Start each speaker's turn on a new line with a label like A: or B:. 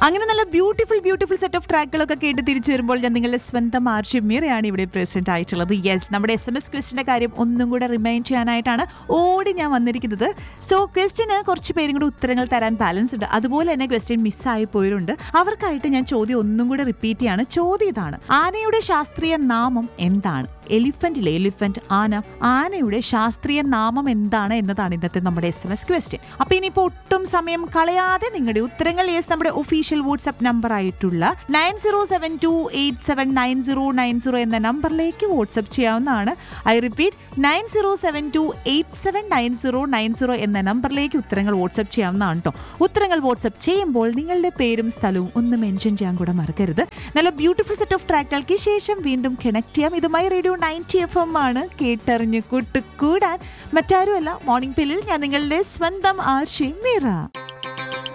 A: അങ്ങനെ നല്ല beautiful beautiful set of ട്രാക്കുകളൊക്കെ കേട്ട് തിരിച്ചു വരുമ്പോൾ ഞാൻ നിങ്ങളുടെ സ്വന്തം ആർഷ്യം മീറയാണ് ഇവിടെ പ്രസന്റ് ആയിട്ടുള്ളത് യെസ് നമ്മുടെ എസ് എം എസ് ക്വസ്റ്റിന്റെ കാര്യം ഒന്നും കൂടെ റിമൈൻഡ് ചെയ്യാനായിട്ടാണ് ഓടി ഞാൻ വന്നിരിക്കുന്നത് സോ ക്വസ്റ്റിന് കുറച്ച് പേരും കൂടെ ഉത്തരങ്ങൾ തരാൻ ബാലൻസ് ഉണ്ട് അതുപോലെ തന്നെ ക്വസ്റ്റ്യൻ മിസ്സായി പോയവരുണ്ട് അവർക്കായിട്ട് ഞാൻ ചോദ്യം ഒന്നും കൂടെ റിപ്പീറ്റ് ചെയ്യാണ് ചോദ്യം ഇതാണ് ആനയുടെ ശാസ്ത്രീയ നാമം എന്താണ് എലിഫന്റിലെ എലിഫന്റ് ആന ആനയുടെ ശാസ്ത്രീയ നാമം എന്താണ് എന്നതാണ് ഇന്നത്തെ നമ്മുടെ എസ് എം എസ് ക്വസ്റ്റ്യൻ അപ്പൊ ഇനിയിപ്പോ ഒട്ടും സമയം കളയാതെ നിങ്ങളുടെ ഉത്തരങ്ങൾ യെസ് നമ്മുടെ ഒഫീഷ്യൽ വാട്സ്ആപ്പ് നമ്പർ ആയിട്ടുള്ള nine zero seven two eight seven nine zero nine zero എന്ന നമ്പറിലേക്ക് വാട്സ്ആപ്പ് ചെയ്യാവുന്നതാണ് I repeat nine zero seven two eight seven nine zero nine zero എന്ന നമ്പറിലേക്ക് ഉത്തരങ്ങൾ വാട്സ്ആപ്പ് ചെയ്യാവുന്നതാണ് കേട്ടോ ഉത്തരങ്ങൾ വാട്സ്ആപ്പ് ചെയ്യുമ്പോൾ നിങ്ങളുടെ പേരും സ്ഥലവും ഒന്ന് മെൻഷൻ ചെയ്യാൻ കൂടെ മറക്കരുത് നല്ല ബ്യൂട്ടിഫുൾ സെറ്റ് ഓഫ് ട്രാക്കുകൾക്ക് ശേഷം വീണ്ടും കണക്ട് ചെയ്യാം ഇത് My Radio ninety F M ആണ് കേട്ടറിഞ്ഞ് കൂട്ടുകൂടാൻ മറ്റാരുമല്ല മോർണിംഗ് പില്ലിൽ ഞാൻ നിങ്ങളുടെ സ്വന്തം ആർഷി മീറ